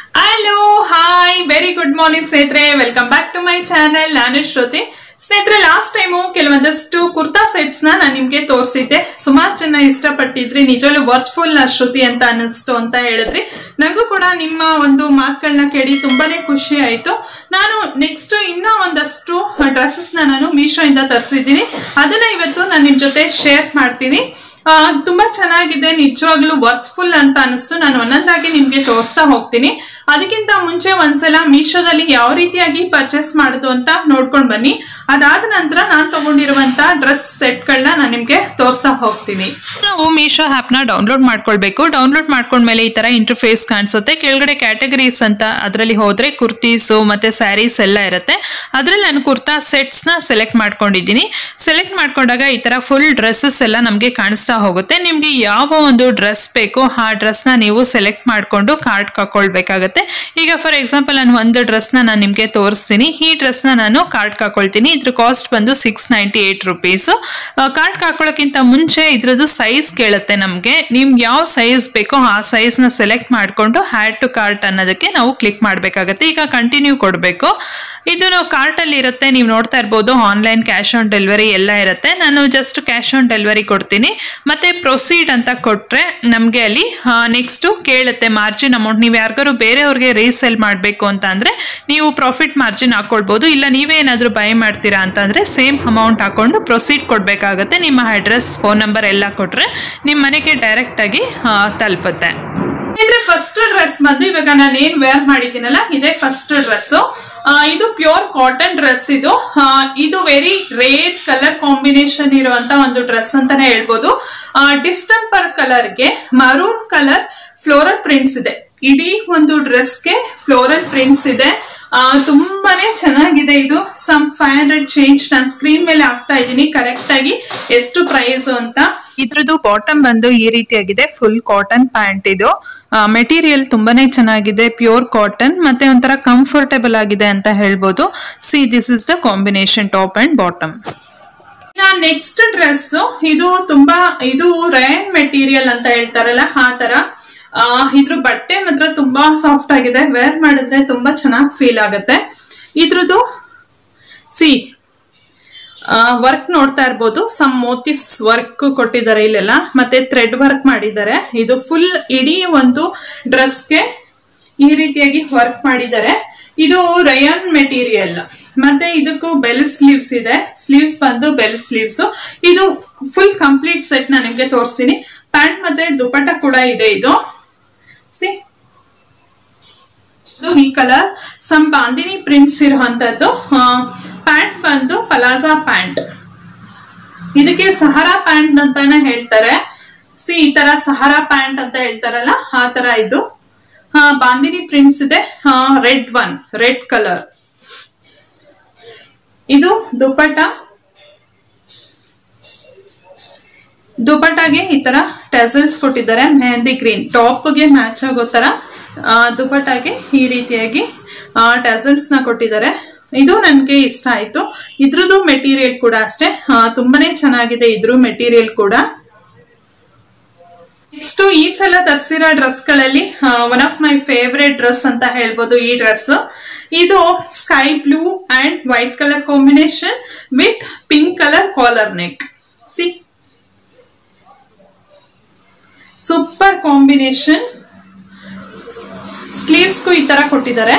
hello hi very good morning ಸ್ನೇಹಿತರೆ welcome back to my channel ನಾನು ಶ್ರುತಿ ಸ್ನೇಹಿತರೆ last time ಕೆಲವೊಂದಷ್ಟು ಕುರ್ತಾ ಸೆಟ್ಸ್ ನ ನಾನು ನಿಮ್ಗೆ ತೋರಿಸಿದ್ದೆ ಸುಮಾರು ಜನ ಇಷ್ಟಪಟ್ಟಿದ್ರಿ ನಿಜವಲ್ಲೂ ವರ್ಚ್ಫುಲ್ ಶ್ರುತಿ ಅಂತ ಅನ್ನಿಸ್ತು ಅಂತ ಹೇಳಿದ್ರಿ ನನಗೂ ಕೂಡ ನಿಮ್ಮ ಒಂದು ಮಾತುಗಳನ್ನ ಕೇಳಿ ತುಂಬಾನೇ ಖುಷಿ ಆಯ್ತು ನಾನು ನೆಕ್ಸ್ಟ್ ಇನ್ನೂ ಒಂದಷ್ಟು ಡ್ರೆಸ್ಸಸ್ ನ ನಾನು ಮೀಶೋ ಇಂದ ತರಿಸಿದ್ದೀನಿ ಅದನ್ನ ಇವತ್ತು ನಾನು ನಿಮ್ ಜೊತೆ ಶೇರ್ ಮಾಡ್ತೀನಿ ಆ, ತುಂಬಾ ಚೆನ್ನಾಗಿದೆ ನಿಜವಾಗ್ಲೂ ವರ್ತ್ಫುಲ್ ಅಂತ ಅನಿಸ್ತು ನಾನು ಒಂದೊಂದಾಗಿ ನಿಮ್ಗೆ ತೋರಿಸ್ತಾ ಹೋಗ್ತೀನಿ ಅದಕ್ಕಿಂತ ಮುಂಚೆ ಒಂದ್ಸಲ ಮೀಶೋದಲ್ಲಿ ಯಾವ ರೀತಿಯಾಗಿ ಪರ್ಚೇಸ್ ಮಾಡುದು ಅಂತ ನೋಡ್ಕೊಂಡ್ ಬನ್ನಿ ಅದಾದ ನಂತರ ನಾನು ತಗೊಂಡಿರುವಂತ ಡ್ರೆಸ್ ಸೆಟ್ಗಳನ್ನ ನಾನು ನಿಮ್ಗೆ ತೋರಿಸ್ತಾ ಹೋಗ್ತೀನಿ ನಾವು ಮೀಶೋ ಆ್ಯಪ್ನ ಡೌನ್ಲೋಡ್ ಮಾಡ್ಕೊಳ್ಬೇಕು ಡೌನ್ಲೋಡ್ ಮಾಡ್ಕೊಂಡ್ಮೇಲೆ ಈ ತರ ಇಂಟರ್ಫೇಸ್ ಕಾಣಿಸುತ್ತೆ ಕೆಳಗಡೆ ಕ್ಯಾಟಗರೀಸ್ ಅಂತ ಅದರಲ್ಲಿ ಹೋದ್ರೆ ಕುರ್ತೀಸು ಮತ್ತೆ ಸ್ಯಾರೀಸ್ ಎಲ್ಲ ಇರುತ್ತೆ ಅದರಲ್ಲಿ ನಾನು ಕುರ್ತಾ ಸೆಟ್ಸ್ನ ಸೆಲೆಕ್ಟ್ ಮಾಡ್ಕೊಂಡಿದ್ದೀನಿ ಸೆಲೆಕ್ಟ್ ಮಾಡ್ಕೊಂಡಾಗ ಈ ತರ ಫುಲ್ ಡ್ರೆಸ್ಸಸ್ ಎಲ್ಲ ನಮಗೆ ಕಾಣಿಸ್ತಾ ಹೋಗುತ್ತೆ ನಿಮಗೆ ಯಾವ ಒಂದು ಡ್ರೆಸ್ ಬೇಕೋ ಆ ಡ್ರೆಸ್ನ ನೀವು ಸೆಲೆಕ್ಟ್ ಮಾಡಿಕೊಂಡು ಕಾರ್ಡ್ ಹಾಕೊಳ್ಬೇಕಾಗತ್ತೆ ಈಗ ಫಾರ್ ಎಕ್ಸಾಂಪಲ್ ನಾನು ಒಂದು ಡ್ರೆಸ್ನ ನಾನು ನಿಮಗೆ ತೋರಿಸ್ತೀನಿ ಈ ಡ್ರೆಸ್ನ ನಾನು ಕಾರ್ಡ್ ಹಾಕೊಳ್ತೀನಿ ಇದ್ರ ಕಾಸ್ಟ್ ಬಂದು six ninety eight rupees card ಹಾಕೊಳ್ಳೋಕ್ಕಿಂತ ಮುಂಚೆ ಇದ್ರದ್ದು ಸೈಜ್ ಕೇಳುತ್ತೆ ನಮಗೆ ನಿಮ್ಗೆ ಯಾವ ಸೈಜ್ ಬೇಕೋ ಆ ಸೈಜ್ನ ಸೆಲೆಕ್ಟ್ ಮಾಡಿಕೊಂಡು ಹ್ಯಾಡ್ ಟು ಕಾರ್ಟ್ ಅನ್ನೋದಕ್ಕೆ ನಾವು ಕ್ಲಿಕ್ ಮಾಡಬೇಕಾಗತ್ತೆ ಈಗ ಕಂಟಿನ್ಯೂ ಕೊಡಬೇಕು ಇದು ನಾವು ಕಾರ್ಟಲ್ಲಿ ಇರುತ್ತೆ ನೀವು ನೋಡ್ತಾ ಇರ್ಬೋದು ಆನ್ಲೈನ್ ಕ್ಯಾಶ್ ಆನ್ ಡೆಲಿವರಿ ಎಲ್ಲ ಇರುತ್ತೆ ನಾನು ಜಸ್ಟ್ ಕ್ಯಾಶ್ ಆನ್ ಡೆಲಿವರಿ ಕೊಡ್ತೀನಿ ಮತ್ತೆ ಪ್ರೊಸೀಡ್ ಅಂತ ಕೊಟ್ರೆ ನಮಗೆ ಅಲ್ಲಿ ನೆಕ್ಸ್ಟ್ ಕೇಳುತ್ತೆ ಮಾರ್ಜಿನ್ ಅಮೌಂಟ್ ನೀವು ಯಾರಿಗಾರು ಬೇರೆಯವ್ರಿಗೆ ರೀಸೇಲ್ ಮಾಡಬೇಕು ಅಂತ ಅಂದ್ರೆ ನೀವು ಪ್ರಾಫಿಟ್ ಮಾರ್ಜಿನ್ ಹಾಕೊಳ್ಬೋದು ಇಲ್ಲ ನೀವೇ ಏನಾದರೂ ಬೈ ಮಾಡ್ತೀರಾ ಅಂತಂದ್ರೆ ಸೇಮ್ ಅಮೌಂಟ್ ಹಾಕೊಂಡು ಪ್ರೊಸೀಡ್ ಕೊಡಬೇಕಾಗತ್ತೆ ನಿಮ್ಮ ಅಡ್ರೆಸ್ ಫೋನ್ ನಂಬರ್ ಎಲ್ಲ ಕೊಟ್ರೆ ನಿಮ್ಮ ಮನೆಗೆ ಡೈರೆಕ್ಟ್ ಆಗಿ ಆ, ತಲುಪುತ್ತೆ ಇದ್ರೆ ಫಸ್ಟ್ ಡ್ರೆಸ್ ಬಂದು ಇವಾಗ ನಾನು ಏನ್ ವೇರ್ ಮಾಡಿದ್ದೀನಲ್ಲ ಇದೇ ಫಸ್ಟ್ ಡ್ರೆಸ್ ಇದು ಪ್ಯೂರ್ ಕಾಟನ್ ಡ್ರೆಸ್ ಇದು ಆ, ಇದು ವೆರಿ ರೇರ್ ಕಲರ್ ಕಾಂಬಿನೇಷನ್ ಇರುವಂತ ಒಂದು ಡ್ರೆಸ್ ಅಂತಾನೆ ಹೇಳ್ಬೋದು ಡಿಸ್ಟಂಪರ್ ಕಲರ್ಗೆ ಮರೂನ್ ಕಲರ್ ಫ್ಲೋರಲ್ ಪ್ರಿಂಟ್ಸ್ ಇದೆ ಇಡೀ ಒಂದು ಡ್ರೆಸ್ಗೆ ಫ್ಲೋರಲ್ ಪ್ರಿಂಟ್ಸ್ ಇದೆ ಆ, ತುಂಬಾನೇ ಚೆನ್ನಾಗಿದೆ ಇದು ಸಮ್ ಫೈವ್ ಹಂಡ್ರೆಡ್ ಚೇಂಜ್ ನಾನು ಸ್ಕ್ರೀನ್ ಮೇಲೆ ಹಾಕ್ತಾ ಇದ್ದೀನಿ ಕರೆಕ್ಟ್ ಆಗಿ ಎಷ್ಟು ಪ್ರೈಸ್ ಅಂತ ಇದ್ರದ್ದು ಬಾಟಮ್ ಬಂದು ಈ ರೀತಿಯಾಗಿದೆ ಫುಲ್ ಕಾಟನ್ ಪ್ಯಾಂಟ್ ಇದು ಮೆಟೀರಿಯಲ್ ತುಂಬಾನೇ ಚೆನ್ನಾಗಿದೆ ಪ್ಯೂರ್ ಕಾಟನ್ ಮತ್ತೆ ಒಂಥರ ಕಂಫರ್ಟೇಬಲ್ ಆಗಿದೆ ಅಂತ ಹೇಳ್ಬೋದು see this is the combination top and bottom next dress ಇದು ತುಂಬಾ ಇದು ರಯನ್ ಮೆಟೀರಿಯಲ್ ಅಂತ ಹೇಳ್ತಾರಲ್ಲ ಆ ತರ ಆ, ಇದ್ರ ಬಟ್ಟೆ ಮಾತ್ರ ತುಂಬಾ ಸಾಫ್ಟ್ ಆಗಿದೆ ವೇರ್ ಮಾಡಿದ್ರೆ ತುಂಬಾ ಚೆನ್ನಾಗಿ ಫೀಲ್ ಆಗುತ್ತೆ ಇದ್ರದ್ದು ಸಿ ವರ್ಕ್ ನೋಡ್ತಾ ಇರ್ಬೋದು ಸಮ್ ಮೋಟಿವ್ಸ್ ವರ್ಕ್ ಕೊಟ್ಟಿದ್ದಾರೆ ಇಲ್ಲೆಲ್ಲ ಮತ್ತೆ ಥ್ರೆಡ್ ವರ್ಕ್ ಮಾಡಿದ್ದಾರೆ ಇದು ಫುಲ್ ಇಡೀ ಒಂದು ಡ್ರೆಸ್ಗೆ ಈ ರೀತಿಯಾಗಿ ವರ್ಕ್ ಮಾಡಿದ್ದಾರೆ ಇದು ರಯಾನ್ ಮೆಟೀರಿಯಲ್ ಮತ್ತೆ ಇದಕ್ಕೂ ಬೆಲ್ ಸ್ಲೀವ್ಸ್ ಇದೆ ಸ್ಲೀವ್ಸ್ ಬಂದು ಬೆಲ್ ಸ್ಲೀವ್ಸ್ ಇದು ಫುಲ್ ಕಂಪ್ಲೀಟ್ ಸೆಟ್ ನಾನು ನಿಮ್ಗೆ ತೋರಿಸ್ತೀನಿ ಪ್ಯಾಂಟ್ ಮತ್ತೆ ದುಪಟ್ಟ ಕೂಡ ಇದೆ ಇದು ಸಿ ಇದು ಈ ಕಲರ್ ಸಮ್ ಬಾಂದಿನಿ ಪ್ರಿಂಟ್ಸ್ ಇರುವಂತದ್ದು ಪ್ಯಾಂಟ್ ಬಂದು ಪಲಾಜಾ ಪ್ಯಾಂಟ್ ಇದಕ್ಕೆ ಸಹಾರಾ ಪ್ಯಾಂಟ್ ಅಂತಾನೆ ಹೇಳ್ತಾರೆ ಸಿ ಈ ತರ ಸಹಾರಾ ಪ್ಯಾಂಟ್ ಅಂತ ಹೇಳ್ತಾರಲ್ಲ ಆ ತರ ಇದು ಆ, ಬಾಂದಿನಿ ಪ್ರಿಂಟ್ಸ್ ಇದೆ ರೆಡ್ ಒನ್ ರೆಡ್ ಕಲರ್ ಇದು ದುಪಟ್ಟ ದುಪಟ್ಟಾಗೆ ಈ ತರ ಟೆಸಲ್ಸ್ ಕೊಟ್ಟಿದ್ದಾರೆ ಮೆಹಂದಿ ಗ್ರೀನ್ ಟಾಪ್ಗೆ ಮ್ಯಾಚ್ ಆಗೋ ತರ ಆ, ದುಪಟ್ಟಾಗೆ ಈ ರೀತಿಯಾಗಿ ಟೆಸಲ್ಸ್ ನ ಕೊಟ್ಟಿದ್ದಾರೆ ಇದು ನನಗೆ ಇಷ್ಟ ಆಯ್ತು ಇದ್ರದ್ದು ಮೆಟೀರಿಯಲ್ ಕೂಡ ಅಷ್ಟೇ ಆ, ತುಂಬಾನೇ ಚೆನ್ನಾಗಿದೆ ಇದ್ರ ಮೆಟೀರಿಯಲ್ ಕೂಡ ನೆಕ್ಸ್ಟ್ ಈ ಸಲ ತರಿಸಿರೋ ಡ್ರೆಸ್ ಗಳಲ್ಲಿ one of my favourite dress ಅಂತ ಹೇಳ್ಬೋದು ಈ ಡ್ರೆಸ್ ಇದು sky blue and white colour combination with pink colour collar neck see super combination ಸ್ಲೀವ್ಸ್ಗೂ ಈ ತರ ಕೊಟ್ಟಿದ್ದಾರೆ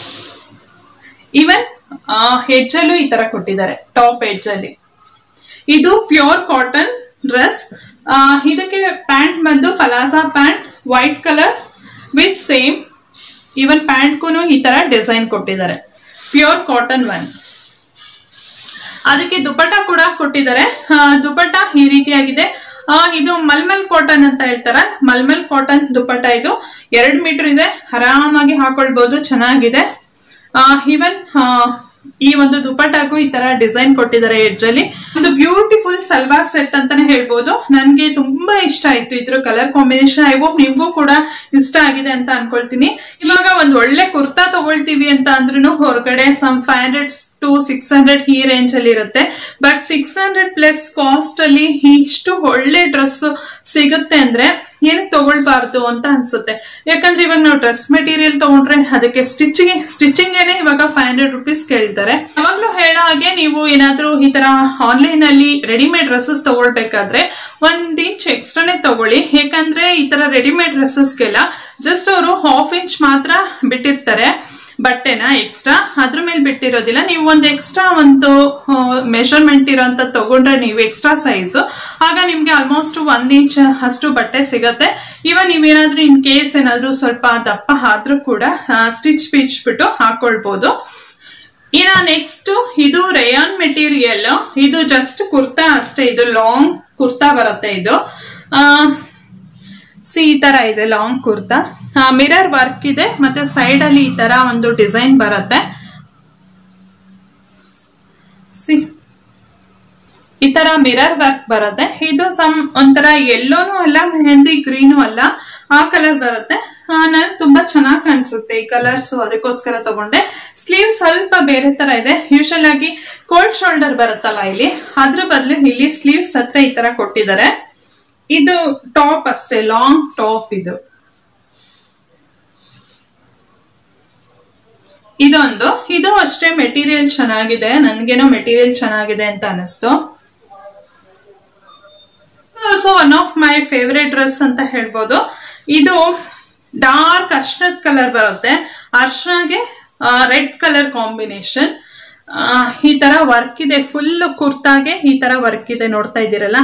ಈವನ್ ಹೆಜ್ಜಲ್ಲೂ ಈ ತರ ಕೊಟ್ಟಿದ್ದಾರೆ ಟಾಪ್ ಹೆಡ್ಜ್ ಅಲ್ಲಿ ಇದು ಪ್ಯೂರ್ ಕಾಟನ್ ಡ್ರೆಸ್ ಇದಕ್ಕೆ ಪ್ಯಾಂಟ್ ಬಂದು palazzo pant white colour with same even ಪ್ಯಾಂಟ್ಗೂ ಈ ತರ ಡಿಸೈನ್ ಕೊಟ್ಟಿದ್ದಾರೆ ಪ್ಯೂರ್ ಕಾಟನ್ ಒನ್ ಅದಕ್ಕೆ ದುಪಟ್ಟ ಕೂಡ ಕೊಟ್ಟಿದ್ದಾರೆ ಆ, ದುಪಟ್ಟ ಈ ರೀತಿಯಾಗಿದೆ ಆ, ಇದು ಮಲ್ಮಲ್ ಕಾಟನ್ ಅಂತ ಹೇಳ್ತಾರ ಮಲ್ಮಲ್ ಕಾಟನ್ ದುಪಟ್ಟ ಇದು ಎರಡ್ ಮೀಟರ್ ಇದೆ ಆರಾಮಾಗಿ ಹಾಕೊಳ್ಬಹುದು ಚೆನ್ನಾಗಿದೆ ಈವನ್ ಈ ಒಂದು ದುಪಟ್ಟಾಗೂ ಈ ತರ ಡಿಸೈನ್ ಕೊಟ್ಟಿದ್ದಾರೆ ಎಡ್ಜ್ ಅಲ್ಲಿ ಒಂದು ಬ್ಯೂಟಿಫುಲ್ ಸಲ್ವಾರ್ ಸೆಟ್ ಅಂತಾನೆ ಹೇಳ್ಬೋದು ನನ್ಗೆ ತುಂಬಾ ಇಷ್ಟ ಆಯ್ತು ಇದ್ರ ಕಲರ್ ಕಾಂಬಿನೇಷನ್ ಐ ಹೋಪ್ ನಿಮ್ಗೂ ಕೂಡ ಇಷ್ಟ ಆಗಿದೆ ಅಂತ ಅನ್ಕೊಳ್ತೀನಿ ಇವಾಗ ಒಂದ್ ಒಳ್ಳೆ ಕುರ್ತಾ ತಗೊಳ್ತೀವಿ ಅಂತ ಅಂದ್ರೂ ಹೊರಗಡೆ some five hundred to six hundred ಈ ರೇಂಜ್ ಅಲ್ಲಿ ಇರುತ್ತೆ but six hundred plus cost ಅಲ್ಲಿ ಇಷ್ಟು ಒಳ್ಳೆ ಡ್ರೆಸ್ ಸಿಗುತ್ತೆ ಅಂದ್ರೆ ಏನಕ್ಕೆ ತಗೊಳ್ಬಾರ್ದು ಅಂತ ಅನ್ಸುತ್ತೆ ಯಾಕಂದ್ರೆ ಇವಾಗ ನಾವು ಡ್ರೆಸ್ ಮೆಟೀರಿಯಲ್ ತಗೊಂಡ್ರೆ ಅದಕ್ಕೆ ಸ್ಟಿಚಿಂಗ್ ಸ್ಟಿಚಿಂಗ್ ಇವಾಗ ಫೈವ್ ಹಂಡ್ರೆಡ್ ರುಪೀಸ್ ಕೇಳ್ತಾರೆ ಯಾವಾಗ್ಲೂ ಹೇಳೋ ಹಾಗೆ ನೀವು ಏನಾದ್ರೂ ಈ ತರ ಆನ್ಲೈನ್ ಅಲ್ಲಿ ರೆಡಿಮೇಡ್ ಡ್ರೆಸ್ಸಸ್ ತಗೊಳ್ಬೇಕಾದ್ರೆ ಒಂದ್ ಇಂಚ್ ಎಕ್ಸ್ಟ್ರಾನೇ ತಗೊಳ್ಳಿ ಯಾಕಂದ್ರೆ ಈ ತರ ರೆಡಿಮೇಡ್ ಡ್ರೆಸ್ಸಸ್ಗೆಲ್ಲ ಜಸ್ಟ್ ಅವರು ಹಾಫ್ ಇಂಚ್ ಮಾತ್ರ ಬಿಟ್ಟಿರ್ತಾರೆ ಬಟ್ಟೆನ ಎಕ್ಸ್ಟ್ರಾ ಅದ್ರ ಮೇಲೆ ಬಿಟ್ಟಿರೋದಿಲ್ಲ ನೀವು ಒಂದು ಎಕ್ಸ್ಟ್ರಾ ಒಂದು ಮೆಷರ್ಮೆಂಟ್ ಇರೋಂತ ತಗೊಂಡ್ರೆ ನೀವು ಎಕ್ಸ್ಟ್ರಾ ಸೈಜ್ ಆಗ ನಿಮ್ಗೆ ಆಲ್ಮೋಸ್ಟ್ ಒಂದ್ ಇಂಚ್ ಅಷ್ಟು ಬಟ್ಟೆ ಸಿಗತ್ತೆ ಇವನ್ ನೀವೇನಾದ್ರೂ ಇನ್ ಕೇಸ್ ಏನಾದ್ರೂ ಸ್ವಲ್ಪ ದಪ್ಪ ಆದ್ರೂ ಕೂಡ ಸ್ಟಿಚ್ ಬಿಟ್ಟು ಹಾಕೊಳ್ಬಹುದು ಇನ್ನ ನೆಕ್ಸ್ಟ್ ಇದು ರೇಯಾನ್ ಮೆಟೀರಿಯಲ್ ಇದು ಜಸ್ಟ್ ಕುರ್ತಾ ಅಷ್ಟೇ ಇದು ಲಾಂಗ್ ಕುರ್ತಾ ಬರುತ್ತೆ ಇದು ಸಿ ಈ ತರ ಇದೆ ಲಾಂಗ್ ಕುರ್ತಾ ಮಿರರ್ ವರ್ಕ್ ಇದೆ ಮತ್ತೆ ಸೈಡ್ ಅಲ್ಲಿ ಈ ತರ ಒಂದು ಡಿಸೈನ್ ಬರುತ್ತೆ ಸಿ ಈ ತರ ಮಿರರ್ ವರ್ಕ್ ಬರುತ್ತೆ ಇದು ಸಮ್ ಒಂಥರ ಎಲ್ಲೋನು ಅಲ್ಲ ಮೆಹಂದಿ ಗ್ರೀನು ಅಲ್ಲ ಆ ಕಲರ್ ಬರುತ್ತೆ ನನಗೆ ತುಂಬಾ ಚೆನ್ನಾಗಿ ಕಾಣಿಸುತ್ತೆ ಈ ಕಲರ್ಸ್ ಅದಕ್ಕೋಸ್ಕರ ತಗೊಂಡೆ ಸ್ಲೀವ್ ಸ್ವಲ್ಪ ಬೇರೆ ತರ ಇದೆ ಯೂಶಲ್ ಆಗಿ ಕೋಲ್ಡ್ ಶೋಲ್ಡರ್ ಬರುತ್ತಲ್ಲ ಇಲ್ಲಿ ಅದ್ರ ಬದಲು ಇಲ್ಲಿ ಸ್ಲೀವ್ಸ್ ಹತ್ರ ಈ ತರ ಕೊಟ್ಟಿದ್ದಾರೆ ಇದು ಟಾಪ್ ಅಷ್ಟೇ ಲಾಂಗ್ ಟಾಪ್ ಇದು ಇದೊಂದು ಇದು ಅಷ್ಟೇ ಮೆಟೀರಿಯಲ್ ಚೆನ್ನಾಗಿದೆ ನನ್ಗೇನೋ ಮೆಟೀರಿಯಲ್ ಚೆನ್ನಾಗಿದೆ ಅಂತ ಅನಿಸ್ತು also one of my favourite dress ಅಂತ ಹೇಳ್ಬೋದು ಇದು ಡಾರ್ಕ್ ಅರ್ಶನದ ಕಲರ್ ಬರುತ್ತೆ ಅರ್ಶನಗೆ ರೆಡ್ ಕಲರ್ ಕಾಂಬಿನೇಷನ್ ಈ ತರ ವರ್ಕ್ ಇದೆ ಫುಲ್ ಕುರ್ತಾಗೆ ಈ ತರ ವರ್ಕ್ ಇದೆ ನೋಡ್ತಾ ಇದ್ದೀರಲ್ಲ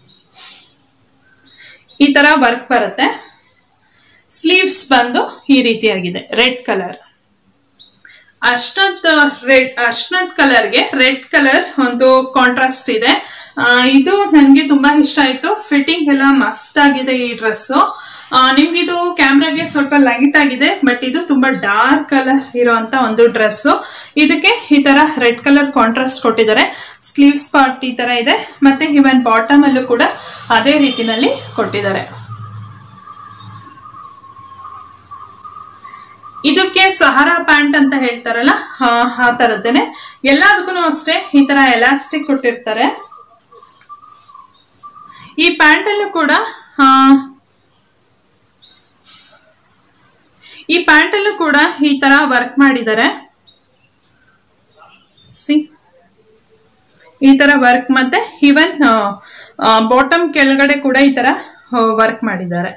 ಈ ತರ ವರ್ಕ್ ಬರುತ್ತೆ ಸ್ಲೀವ್ಸ್ ಬಂದು ಈ ರೀತಿಯಾಗಿದೆ ರೆಡ್ ಕಲರ್ ಅಷ್ಟೊಂದ್ ರೆಡ್ ಅಷ್ಟೊಂದ್ ಕಲರ್ಗೆ ರೆಡ್ ಕಲರ್ ಒಂದು ಕಾಂಟ್ರಾಸ್ಟ್ ಇದೆ ಇದು ನನಗೆ ತುಂಬಾ ಇಷ್ಟ ಆಯ್ತು ಫಿಟ್ಟಿಂಗ್ ಎಲ್ಲ ಮಸ್ತ್ ಆಗಿದೆ ಈ ಡ್ರೆಸ್ ನಿಮ್ಗೆ ಇದು ಕ್ಯಾಮ್ರಾಗೆ ಸ್ವಲ್ಪ ಲೈಟ್ ಆಗಿದೆ ಬಟ್ ಇದು ತುಂಬಾ ಡಾರ್ಕ್ ಕಲರ್ ಇರುವಂತ ಒಂದು ಡ್ರೆಸ್ ಇದಕ್ಕೆ ಈ ತರ ರೆಡ್ ಕಲರ್ ಕಾಂಟ್ರಾಸ್ಟ್ ಕೊಟ್ಟಿದ್ದಾರೆ ಸ್ಲೀವ್ಸ್ ಪಾರ್ಟ್ ಈ ತರ ಇದೆ ಮತ್ತೆ ಇವನ್ ಬಾಟಮ್ ಅಲ್ಲೂ ಕೂಡ ಅದೇ ರೀತಿನಲ್ಲಿ ಕೊಟ್ಟಿದ್ದಾರೆ ಇದಕ್ಕೆ ಸಹಾರಾ ಪ್ಯಾಂಟ್ ಅಂತ ಹೇಳ್ತಾರಲ್ಲ ಆ ತರದ್ದೇನೆ ಎಲ್ಲದಕ್ಕೂ ಅಷ್ಟೇ ಈ ತರ ಎಲಾಸ್ಟಿಕ್ ಕೊಟ್ಟಿರ್ತಾರೆ ಈ ಪ್ಯಾಂಟ್ ಅಲ್ಲೂ ಕೂಡ ಈ ಪ್ಯಾಂಟ್ ಅಲ್ಲೂ ಕೂಡ ಈ ತರ ವರ್ಕ್ ಮಾಡಿದ್ದಾರೆ ಸಿ ಈ ತರ ವರ್ಕ್ ಮತ್ತೆ ಈವನ್ ಬಾಟಮ್ ಕೆಳಗಡೆ ಕೂಡ ಈ ತರ ವರ್ಕ್ ಮಾಡಿದ್ದಾರೆ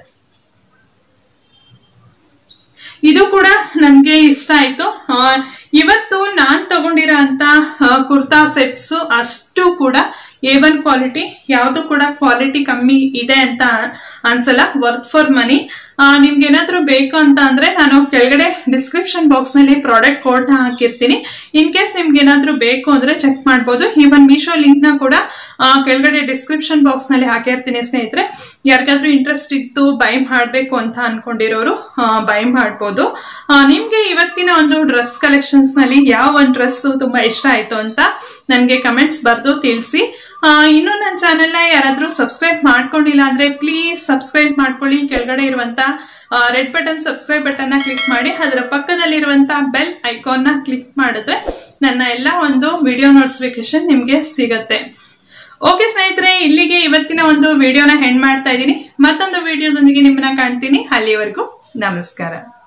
ಇದು ಕೂಡ ನನ್ಗೆ ಇಷ್ಟ ಆಯ್ತು ಇವತ್ತು ನಾನ್ ತಗೊಂಡಿರೋ ಅಂತ ಕುರ್ತಾ ಸೆಟ್ಸ್ ಅಷ್ಟು ಕೂಡ ಎ ಒನ್ ಕ್ವಾಲಿಟಿ ಯಾವುದು ಕೂಡ ಕ್ವಾಲಿಟಿ ಕಮ್ಮಿ ಇದೆ ಅಂತ ಅನ್ಸಲ್ಲ ವರ್ತ್ ಫಾರ್ ಮನಿ ನಿಮ್ಗೆ ಏನಾದ್ರೂ ಬೇಕು ಅಂತ ಅಂದ್ರೆ ನಾನು ಕೆಳಗಡೆ ಡಿಸ್ಕ್ರಿಪ್ಷನ್ ಬಾಕ್ಸ್ ನಲ್ಲಿ ಪ್ರಾಡಕ್ಟ್ ಕೋಡ್ ನ ಹಾಕಿರ್ತೀನಿ ಇನ್ ಕೇಸ್ ನಿಮ್ಗೆ ಏನಾದ್ರೂ ಬೇಕು ಅಂದ್ರೆ ಚೆಕ್ ಮಾಡ್ಬೋದು ಈವನ್ ಮೀಶೋ ಲಿಂಕ್ ನ ಕೂಡ ಕೆಳಗಡೆ ಡಿಸ್ಕ್ರಿಪ್ಷನ್ ಬಾಕ್ಸ್ ನಲ್ಲಿ ಹಾಕಿರ್ತೀನಿ ಸ್ನೇಹಿತರೆ ಯಾರಿಗಾದ್ರೂ ಇಂಟ್ರೆಸ್ಟ್ ಇತ್ತು ಬೈ ಮಾಡಬೇಕು ಅಂತ ಅನ್ಕೊಂಡಿರೋರು ಬೈ ಮಾಡ್ಬೋದು ನಿಮ್ಗೆ ಇವತ್ತಿನ ಒಂದು ಡ್ರೆಸ್ ಕಲೆಕ್ಷನ್ಸ್ ನಲ್ಲಿ ಯಾವ ಒಂದು ಡ್ರೆಸ್ ತುಂಬಾ ಇಷ್ಟ ಆಯ್ತು ಅಂತ ನನಗೆ ಕಮೆಂಟ್ಸ್ ಬರೆದು ತಿಳಿಸಿ ಇನ್ನು ನನ್ನ ಚಾನೆಲ್ನ ಯಾರಾದರೂ ಸಬ್ಸ್ಕ್ರೈಬ್ ಮಾಡ್ಕೊಂಡಿಲ್ಲ ಅಂದ್ರೆ ಪ್ಲೀಸ್ ಸಬ್ಸ್ಕ್ರೈಬ್ ಮಾಡ್ಕೊಳ್ಳಿ ಕೆಳಗಡೆ ಇರುವಂತ ರೆಡ್ ಬಟನ್ ಸಬ್ಸ್ಕ್ರೈಬ್ ಬಟನ್ ನ ಕ್ಲಿಕ್ ಮಾಡಿ ಅದರ ಪಕ್ಕದಲ್ಲಿರುವಂತ ಬೆಲ್ ಐಕಾನ್ ನ ಕ್ಲಿಕ್ ಮಾಡಿದ್ರೆ ನನ್ನ ಎಲ್ಲ ಒಂದು ವಿಡಿಯೋ ನೋಟಿಫಿಕೇಶನ್ ನಿಮ್ಗೆ ಸಿಗತ್ತೆ ಓಕೆ ಸ್ನೇಹಿತರೆ ಇಲ್ಲಿಗೆ ಇವತ್ತಿನ ಒಂದು ವಿಡಿಯೋನ ಹೆಣ್ ಮಾಡ್ತಾ ಇದ್ದೀನಿ ಮತ್ತೊಂದು ವಿಡಿಯೋದೊಂದಿಗೆ ನಿಮ್ಮನ್ನ ಕಾಣ್ತೀನಿ ಅಲ್ಲಿವರೆಗೂ ನಮಸ್ಕಾರ